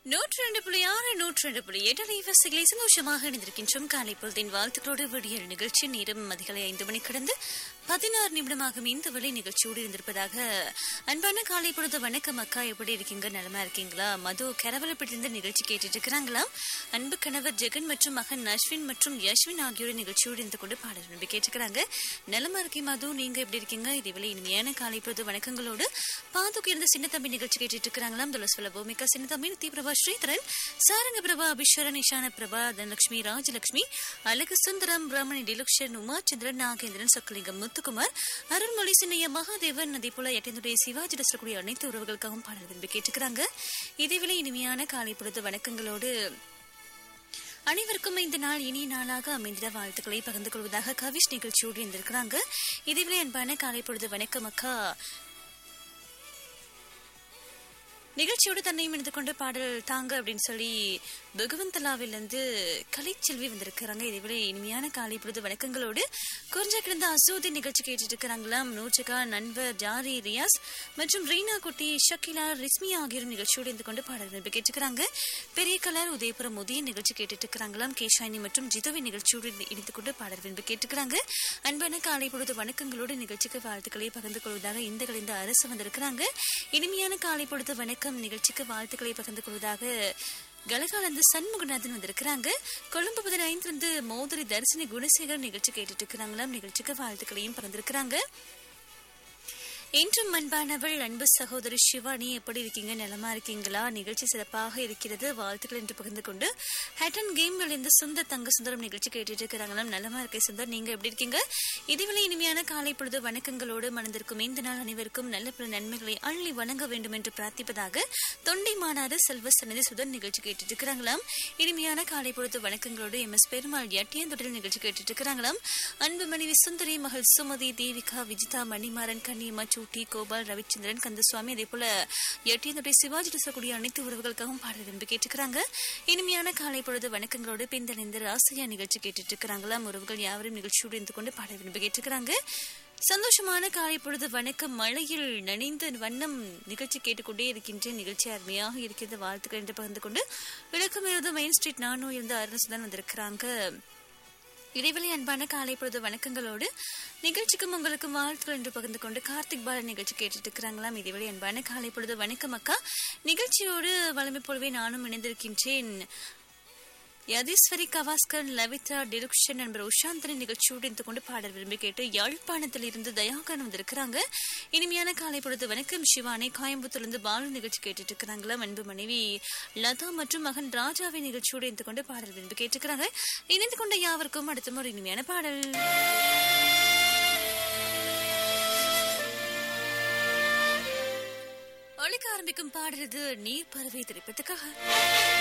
நூற்றி ரெண்டு புள்ளி ஆறு நூற்றி ரெண்டு புள்ளி எட்டு அலைவரிசைகளை சந்தோஷமாக இணைந்திருக்கின்றோம் காலை பொழுதின் வாழ்த்துக்களோடு விடியல் நிகழ்ச்சி நேரம் அதிகாலை ஐந்து மணி கடந்து பதினாறு நிமிடமாகும் இந்த வேலை நிகழ்ச்சியோடு இருந்திருப்பதாக அன்பான காலை பொழுது வணக்கம் அக்கா எப்படி இருக்கீங்க நலமா இருக்கீங்களா மது கரவலப்பட்டிருந்த நிகழ்ச்சி கேட்டுட்டு இருக்கிறாங்களா அன்பு கணவர் ஜெகன் மற்றும் மகன் அஸ்வின் மற்றும் யஷ்வின் ஆகியோர் நிகழ்ச்சியோடு இருந்து கொண்டு பாடல் விரும்பி கேட்டுக்கிறாங்க நலமா இருக்கேன் மது நீங்க எப்படி இருக்கீங்க இதுவேளை இனிமையான காலை பொழுது வணக்கங்களோடு பாதுக்கு இருந்த சின்ன தம்பி நிகழ்ச்சி கேட்டுட்டு இருக்கிறாங்களாம் துளஸ்வல பூமிகா சின்ன தம்பி நித்தி பிரபா ஸ்ரீதரன் சாரங்க பிரபா அபிஸ்வரன் இஷான பிரபா தனலட்சுமி ராஜலட்சுமி அழகு சுந்தரம் ரமணி டிலுக்ஷன் உமாச்சந்திரன் நாகேந்திரன் சொக்கலிங்கம் முத்துக்குமார் அருள்மொழி சின்னைய மகாதேவன் அதே போல எட்டினுடைய சிவாஜி ரசிக்கக்கூடிய அனைத்து உறவுகளுக்காகவும் பாடல் விரும்பி கேட்டுக்கிறாங்க இதேவேளை இனிமையான காலை பொழுது வணக்கங்களோடு அனைவருக்கும் இந்த நாள் இனிய நாளாக அமைந்திட வாழ்த்துக்களை பகிர்ந்து கொள்வதாக கவிஷ் நிகழ்ச்சியோடு இருந்திருக்கிறாங்க இதேவேளை அன்பான காலை பொழுது வணக்கம் அக்கா நிகழ்ச்சியோடு தன்னையும் இணைந்து கொண்டு பாடல் தாங்க அப்படின்னு சொல்லி பகவந்தலாவிலிருந்து கலைச்செல்வி வந்திருக்கிறாங்க இதேவேளை இனிமையான காலை பொழுது வணக்கங்களோடு குறிஞ்ச கிடந்த அசோதி நிகழ்ச்சி கேட்டுட்டு இருக்கிறாங்களாம் நூற்றுகா நண்பர் ஜாரி ரியாஸ் மற்றும் ரீனா குட்டி ஷக்கிலா ரிஸ்மி ஆகியோரும் நிகழ்ச்சியோடு இருந்து கொண்டு பாடல் விரும்பி கேட்டுக்கிறாங்க பெரிய கலர் உதயபுரம் உதய நிகழ்ச்சி கேட்டுட்டு இருக்கிறாங்களாம் கேஷாயினி மற்றும் ஜிதவி நிகழ்ச்சியோடு இணைந்து கொண்டு பாடல் விரும்பி கேட்டுக்கிறாங்க அன்பான காலை பொழுது வணக்கங்களோடு நிகழ்ச்சிக்கு வாழ்த்துக்களை பகிர்ந்து கொள்வதாக இந்த கலைந்த அரசு வந்திருக்கிறாங்க இனிமையான காலை பொழுது வணக்கம் நிகழ்ச்சிக்கு வாழ்த்துக்களை பகிர்ந்து கொள்வதாக கலகாலந்து சண்முகநாதன் வந்திருக்கிறாங்க கொழும்பு பதினைந்து வந்து மோதரி தரிசனி குணசேகர் நிகழ்ச்சி கேட்டுட்டு இருக்கிறாங்களாம் நிகழ்ச்சிக்கு வாழ்த்துக்களையும் பகிர்ந்திருக்கிறாங்க இன்றும் அன்பானவள் அன்பு சகோதரி சிவானி எப்படி இருக்கீங்க நலமா இருக்கீங்களா நிகழ்ச்சி சிறப்பாக இருக்கிறது வாழ்த்துக்கள் என்று பகிர்ந்து கொண்டு ஹேட்டன் கேம்கள் இந்த சுந்தர் தங்க சுந்தரம் நிகழ்ச்சி கேட்டுட்டு இருக்கிறாங்களாம் நலமா இருக்கே சுந்தர் நீங்க எப்படி இருக்கீங்க இதுவரை இனிமையான காலை பொழுது வணக்கங்களோடு மணந்திருக்கும் இந்த நாள் அனைவருக்கும் நல்ல பல நன்மைகளை அள்ளி வணங்க வேண்டும் என்று பிரார்த்திப்பதாக தொண்டை மாநாடு செல்வ சன்னதி சுதன் நிகழ்ச்சி கேட்டுட்டு இருக்கிறாங்களாம் இனிமையான காலை பொழுது வணக்கங்களோடு எம் எஸ் பெருமாள் எட்டியந்தொடர் நிகழ்ச்சி கேட்டுட்டு இருக்கிறாங்களாம் அன்பு மனைவி சுந்தரி மகள் சுமதி தேவிகா விஜிதா மணிமாறன் கன்னியம்மா சூட்டி கோபால் ரவிச்சந்திரன் கந்தசுவாமி அதே போல எட்டியந்தொடை சிவாஜி ரசக்கூடிய அனைத்து உறவுகளுக்காகவும் பாடல் விரும்பி கேட்டுக்கிறாங்க இனிமையான காலை பொழுது வணக்கங்களோடு பின்தணிந்த ராசியா நிகழ்ச்சி கேட்டுட்டு இருக்கிறாங்களாம் உறவுகள் யாவரும் நிகழ்ச்சியோடு இருந்து கொண்டு பாடல் விரும்பி கேட்டுக்கிறாங்க சந்தோஷமான காலை பொழுது வணக்கம் மழையில் நனைந்த வண்ணம் நிகழ்ச்சி கேட்டுக்கொண்டே இருக்கின்றேன் நிகழ்ச்சி அருமையாக இருக்கிறது வாழ்த்துக்கள் என்று பகிர்ந்து கொண்டு விளக்கம் எழுத மெயின் ஸ்ட்ரீட் நானும் இருந்து அருணசுதான் வந்திருக்கிறாங்க இடைவெளி அன்பான காலை பொழுது வணக்கங்களோடு நிகழ்ச்சிக்கும் உங்களுக்கும் வாழ்த்துக்கள் என்று பகிர்ந்து கொண்டு கார்த்திக் பாலன் நிகழ்ச்சி கேட்டுட்டு இருக்கிறாங்களாம் இடைவெளி அன்பான காலை பொழுது வணக்கம் அக்கா நிகழ்ச்சியோடு வளமை போலவே நானும் இணைந்திருக்கின்றேன் யதீஸ்வரி கவாஸ்கர் லவித்ரா டிலுக்ஷன் நண்பர் உஷாந்தனி நிகழ்ச்சியோடு இருந்து கொண்டு பாடல் விரும்பி கேட்டு யாழ்ப்பாணத்தில் இருந்து தயாகரன் வந்திருக்கிறாங்க இனிமையான காலை பொழுது வணக்கம் சிவானி கோயம்புத்தூர்லேருந்து பாலு நிகழ்ச்சி கேட்டுட்டு இருக்கிறாங்களா அன்பு மனைவி லதா மற்றும் மகன் ராஜாவை நிகழ்ச்சியோடு இருந்து கொண்டு பாடல் விரும்பி கேட்டுக்கிறாங்க இணைந்து கொண்ட யாவருக்கும் அடுத்த ஒரு இனிமையான பாடல் ஒழிக்க ஆரம்பிக்கும் பாடுறது நீர் பறவை திரைப்படத்துக்காக